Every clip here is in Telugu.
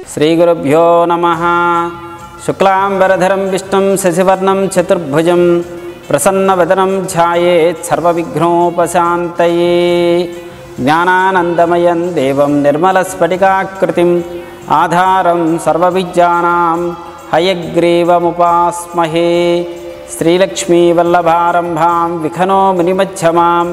శ్రీగురుభ్యో నమ శుక్లాంబరధరం విష్ణుం శశివర్ణం చతుర్భుజం ప్రసన్నవదనం ధ్యాయేత్ సర్వవిఘ్నోపశాంతయే జ్ఞానానందమయం దేవం నిర్మలస్ఫటికాకృతిం ఆధారం సర్వవిద్యానాం హయగ్రీవముపాస్మహే శ్రీలక్ష్మీవల్లభారంభాం విఖనో మునిమధ్యమాం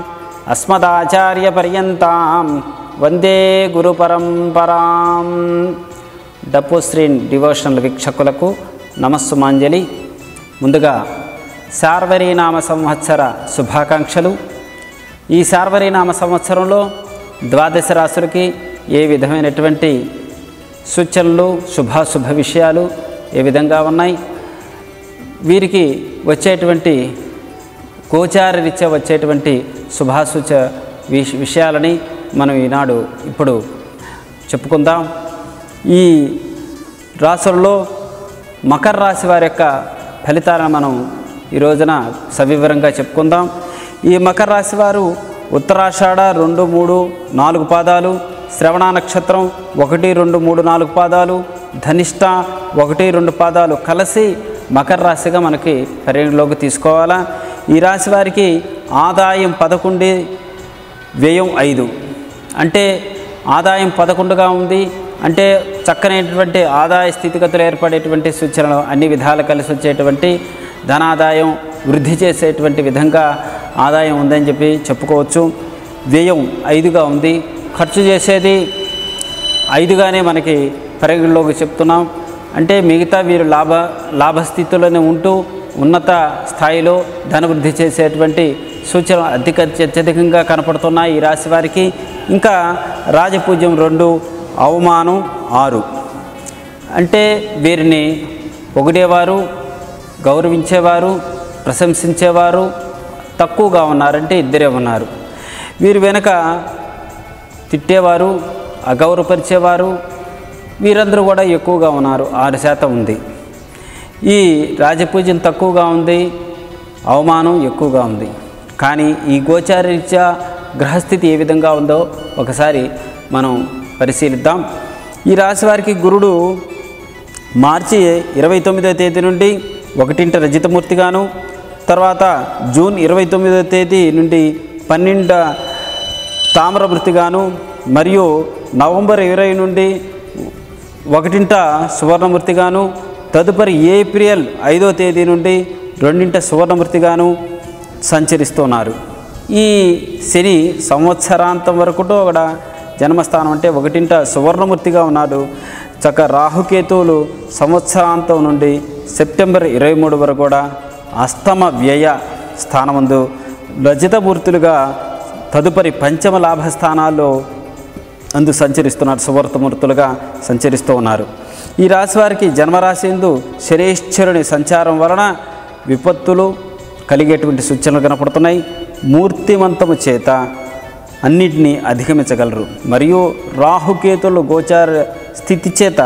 అస్మదాచార్యపర్యంతాం వందే గురుపరంపరాం డప్పు శ్రీ డివోషనల్ వీక్షకులకు నమస్సుమాంజలి ముందుగా శార్వరీనామ సంవత్సర శుభాకాంక్షలు ఈ శార్వరీనామ సంవత్సరంలో ద్వాదశ రాశులకి ఏ విధమైనటువంటి సూచనలు శుభాశుభ విషయాలు ఏ విధంగా ఉన్నాయి వీరికి వచ్చేటువంటి గోచార రీత్యా వచ్చేటువంటి శుభాశుచ విష విషయాలని మనం ఈనాడు ఇప్పుడు చెప్పుకుందాం ఈ రాసుల్లో మకర రాశి వారి యొక్క ఫలితాలను మనం ఈ రోజున సవివరంగా చెప్పుకుందాం ఈ మకర రాశి వారు ఉత్తరాషాఢ రెండు మూడు నాలుగు పాదాలు శ్రవణ నక్షత్రం ఒకటి రెండు మూడు నాలుగు పాదాలు ధనిష్ట ఒకటి రెండు పాదాలు కలిసి మకర రాశిగా మనకి పరిగణలోకి తీసుకోవాలా ఈ రాశి వారికి ఆదాయం పదకొండు వ్యయం ఐదు అంటే ఆదాయం పదకొండుగా ఉంది అంటే చక్కనైనటువంటి ఆదాయ స్థితిగతులు ఏర్పడేటువంటి సూచనలు అన్ని విధాలు కలిసి వచ్చేటువంటి ధనాదాయం వృద్ధి చేసేటువంటి విధంగా ఆదాయం ఉందని చెప్పి చెప్పుకోవచ్చు వ్యయం ఐదుగా ఉంది ఖర్చు చేసేది ఐదుగానే మనకి పరిగణలోకి చెప్తున్నాం అంటే మిగతా వీరు లాభ లాభస్థితిలోనే ఉంటూ ఉన్నత స్థాయిలో ధనవృద్ధి చేసేటువంటి సూచనలు అధిక అత్యధికంగా కనపడుతున్నాయి ఈ రాశి వారికి ఇంకా రాజపూజ్యం రెండు అవమానం ఆరు అంటే వీరిని పొగిడేవారు గౌరవించేవారు ప్రశంసించేవారు తక్కువగా ఉన్నారంటే ఇద్దరే ఉన్నారు వీరు వెనుక తిట్టేవారు అగౌరవపరిచేవారు వీరందరూ కూడా ఎక్కువగా ఉన్నారు ఆరు శాతం ఉంది ఈ రాజపూజ్యం తక్కువగా ఉంది అవమానం ఎక్కువగా ఉంది కానీ ఈ గోచారరీత్యా గ్రహస్థితి ఏ విధంగా ఉందో ఒకసారి మనం పరిశీలిద్దాం ఈ రాశి వారికి గురుడు మార్చి ఇరవై తొమ్మిదవ తేదీ నుండి ఒకటింట రజితమూర్తిగాను తర్వాత జూన్ ఇరవై తొమ్మిదవ తేదీ నుండి పన్నెండ తామ్రమూర్తిగాను మరియు నవంబర్ ఇరవై నుండి ఒకటింట సువర్ణమూర్తిగాను తదుపరి ఏప్రిల్ ఐదో తేదీ నుండి రెండింట సువర్ణమూర్తిగాను సంచరిస్తున్నారు ఈ శని సంవత్సరాంతం వరకు కూడా జన్మస్థానం అంటే ఒకటింట సువర్ణమూర్తిగా ఉన్నాడు చక్క రాహుకేతువులు సంవత్సరాంతం నుండి సెప్టెంబర్ ఇరవై మూడు వరకు కూడా అస్తమ వ్యయ స్థానమందు రజితమూర్తులుగా తదుపరి పంచమ లాభ స్థానాల్లో అందు సంచరిస్తున్నారు సువర్తమూర్తులుగా సంచరిస్తూ ఉన్నారు ఈ రాశి వారికి జన్మరాశి ఎందు శరేశ్వరుని సంచారం వలన విపత్తులు కలిగేటువంటి సూచనలు కనపడుతున్నాయి మూర్తిమంతము చేత అన్నిటినీ అధిగమించగలరు మరియు రాహుకేతులు గోచార స్థితి చేత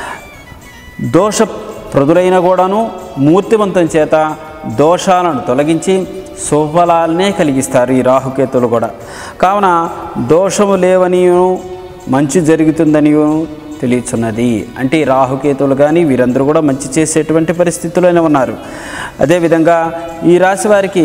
దోష ప్రదులైన కూడాను మూర్తివంతం చేత దోషాలను తొలగించి శుభఫలాలనే కలిగిస్తారు ఈ రాహుకేతులు కూడా కావున దోషము లేవనియు మంచి జరుగుతుందనియు తెలియచున్నది అంటే ఈ రాహుకేతులు కానీ వీరందరూ కూడా మంచి చేసేటువంటి పరిస్థితుల్లోనే ఉన్నారు అదేవిధంగా ఈ రాశి వారికి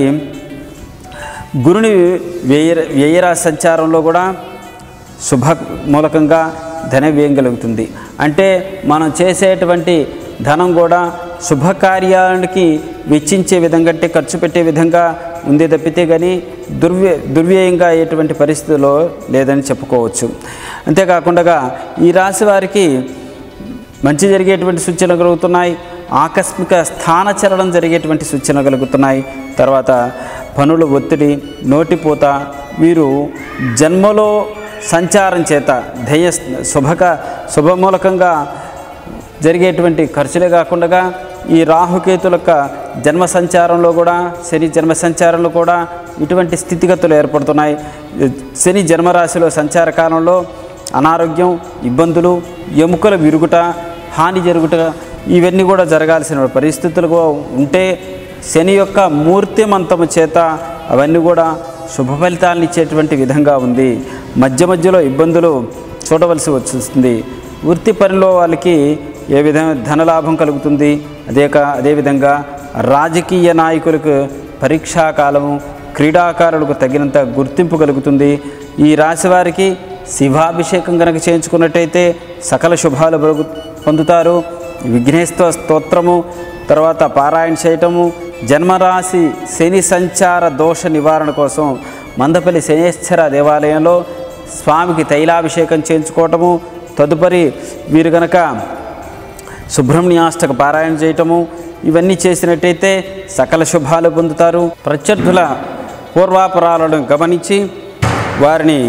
గురుని వ్యయ వ్యయరా సంచారంలో కూడా శుభ మూలకంగా ధన వ్యయం కలుగుతుంది అంటే మనం చేసేటువంటి ధనం కూడా శుభకార్యానికి వెచ్చించే విధంగా అంటే ఖర్చు పెట్టే విధంగా ఉంది తప్పితే కానీ దుర్వ్య దుర్వ్యయంగా అయ్యేటువంటి పరిస్థితిలో లేదని చెప్పుకోవచ్చు అంతేకాకుండా ఈ రాశి వారికి మంచి జరిగేటువంటి సూచనలు కలుగుతున్నాయి ఆకస్మిక స్థానచలనం జరిగేటువంటి సూచనలు కలుగుతున్నాయి తర్వాత పనుల ఒత్తిడి నోటిపూత వీరు జన్మలో సంచారం చేత ధైర్య శుభక శుభమూలకంగా జరిగేటువంటి ఖర్చులే కాకుండా ఈ రాహుకేతుల యొక్క జన్మ సంచారంలో కూడా శని జన్మ సంచారంలో కూడా ఇటువంటి స్థితిగతులు ఏర్పడుతున్నాయి శని జన్మరాశిలో సంచార కాలంలో అనారోగ్యం ఇబ్బందులు ఎముకల విరుగుట హాని జరుగుట ఇవన్నీ కూడా జరగాల్సిన పరిస్థితులు ఉంటే శని యొక్క మూర్తిమంతము చేత అవన్నీ కూడా శుభ ఫలితాలను ఇచ్చేటువంటి విధంగా ఉంది మధ్య మధ్యలో ఇబ్బందులు చూడవలసి వస్తుంది వృత్తి పనిలో వాళ్ళకి ఏ విధంగా ధనలాభం కలుగుతుంది అదే కా- అదేవిధంగా రాజకీయ నాయకులకు పరీక్షా కాలము క్రీడాకారులకు తగినంత గుర్తింపు కలుగుతుంది ఈ రాశి వారికి శివాభిషేకం కనుక చేయించుకున్నట్టయితే సకల శుభాలు పొరుగు- పొందుతారు విఘ్నేశ్వర స్తోత్రము తర్వాత పారాయణ చేయటము జన్మరాశి శని సంచార దోష నివారణ కోసం మందపల్లి శనేశ్వర దేవాలయంలో స్వామికి తైలాభిషేకం చేయించుకోవటము తదుపరి వీరు గనక సుబ్రహ్మణ్యాష్టక పారాయణ చేయటము ఇవన్నీ చేసినట్టయితే సకల శుభాలు పొందుతారు ప్రత్యర్థుల పూర్వాపరాలను గమనించి వారిని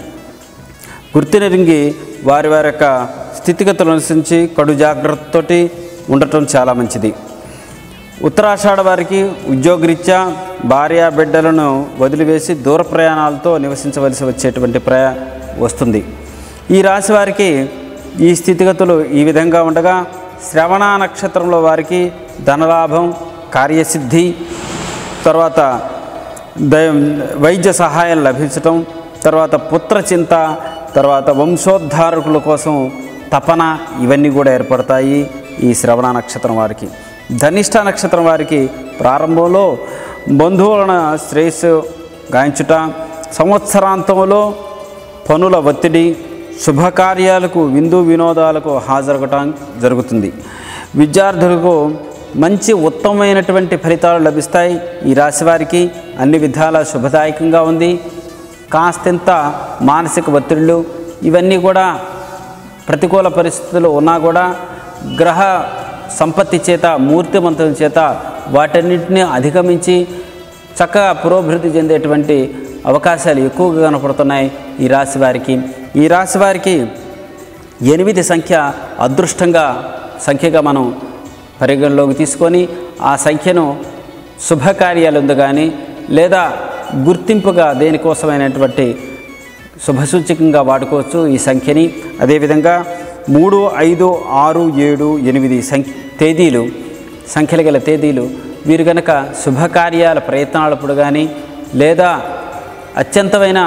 గుర్తినరింగి వారి వారి యొక్క స్థితిగతులను అనుసరించి కడు జాగ్రత్తతోటి ఉండటం చాలా మంచిది ఉత్తరాషాఢ వారికి ఉద్యోగరీత్యా భార్య బిడ్డలను వదిలివేసి దూర ప్రయాణాలతో నివసించవలసి వచ్చేటువంటి ప్రయా వస్తుంది ఈ రాశి వారికి ఈ స్థితిగతులు ఈ విధంగా ఉండగా శ్రవణ నక్షత్రంలో వారికి ధనలాభం కార్యసిద్ధి తర్వాత దై వైద్య సహాయం లభించటం తర్వాత పుత్ర చింత తర్వాత వంశోద్ధారకుల కోసం తపన ఇవన్నీ కూడా ఏర్పడతాయి ఈ శ్రవణ నక్షత్రం వారికి ధనిష్ట నక్షత్రం వారికి ప్రారంభంలో బంధువులన శ్రేయస్సు గాయించుట సంవత్సరాంతంలో పనుల ఒత్తిడి శుభకార్యాలకు విందు వినోదాలకు హాజరగటం జరుగుతుంది విద్యార్థులకు మంచి ఉత్తమమైనటువంటి ఫలితాలు లభిస్తాయి ఈ రాశి వారికి అన్ని విధాల శుభదాయకంగా ఉంది కాస్తంత మానసిక ఒత్తిళ్ళు ఇవన్నీ కూడా ప్రతికూల పరిస్థితులు ఉన్నా కూడా గ్రహ సంపత్తి చేత మూర్తిమంతుల చేత వాటన్నింటినీ అధిగమించి చక్కగా పురోభివృద్ధి చెందేటువంటి అవకాశాలు ఎక్కువగా కనపడుతున్నాయి ఈ రాశి వారికి ఈ రాశి వారికి ఎనిమిది సంఖ్య అదృష్టంగా సంఖ్యగా మనం పరిగణలోకి తీసుకొని ఆ సంఖ్యను శుభకార్యాలందు కానీ లేదా గుర్తింపుగా దేనికోసమైనటువంటి శుభసూచకంగా వాడుకోవచ్చు ఈ సంఖ్యని అదేవిధంగా మూడు ఐదు ఆరు ఏడు ఎనిమిది సంఖ్య తేదీలు సంఖ్యలు గల తేదీలు వీరు కనుక శుభకార్యాల ప్రయత్నాలప్పుడు కానీ లేదా అత్యంతమైన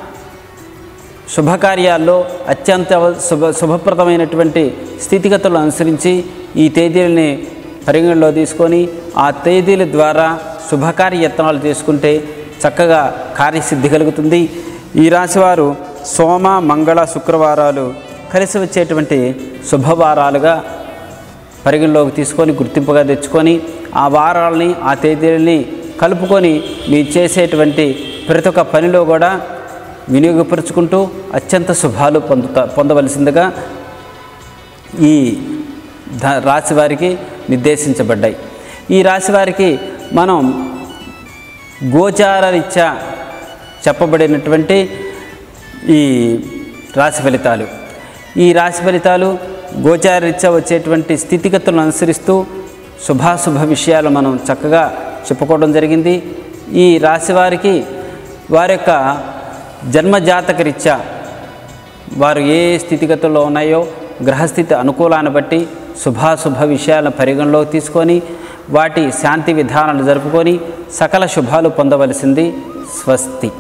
శుభకార్యాల్లో అత్యంత శుభ శుభప్రదమైనటువంటి స్థితిగతులను అనుసరించి ఈ తేదీలని పరిగణలో తీసుకొని ఆ తేదీల ద్వారా శుభకార్య యత్నాలు చేసుకుంటే చక్కగా కార్యసిద్ధి కలుగుతుంది ఈ రాశివారు సోమ మంగళ శుక్రవారాలు కలిసి వచ్చేటువంటి శుభవారాలుగా పరిగణలోకి తీసుకొని గుర్తింపుగా తెచ్చుకొని ఆ వారాలని ఆ తేదీలని కలుపుకొని మీరు చేసేటువంటి ప్రతి ఒక్క పనిలో కూడా వినియోగపరుచుకుంటూ అత్యంత శుభాలు పొందుతా పొందవలసిందిగా ఈ ధ రాశి వారికి నిర్దేశించబడ్డాయి ఈ రాశి వారికి మనం గోచార రీత్యా చెప్పబడినటువంటి ఈ రాశి ఫలితాలు ఈ రాశి ఫలితాలు గోచార రీత్యా వచ్చేటువంటి స్థితిగతులను అనుసరిస్తూ శుభాశుభ విషయాలు మనం చక్కగా చెప్పుకోవడం జరిగింది ఈ రాశి వారికి వారి యొక్క జన్మజాతక రీత్యా వారు ఏ స్థితిగతుల్లో ఉన్నాయో గ్రహస్థితి అనుకూలాన్ని బట్టి శుభాశుభ విషయాలను పరిగణలోకి తీసుకొని వాటి శాంతి విధానాలు జరుపుకొని సకల శుభాలు పొందవలసింది స్వస్తి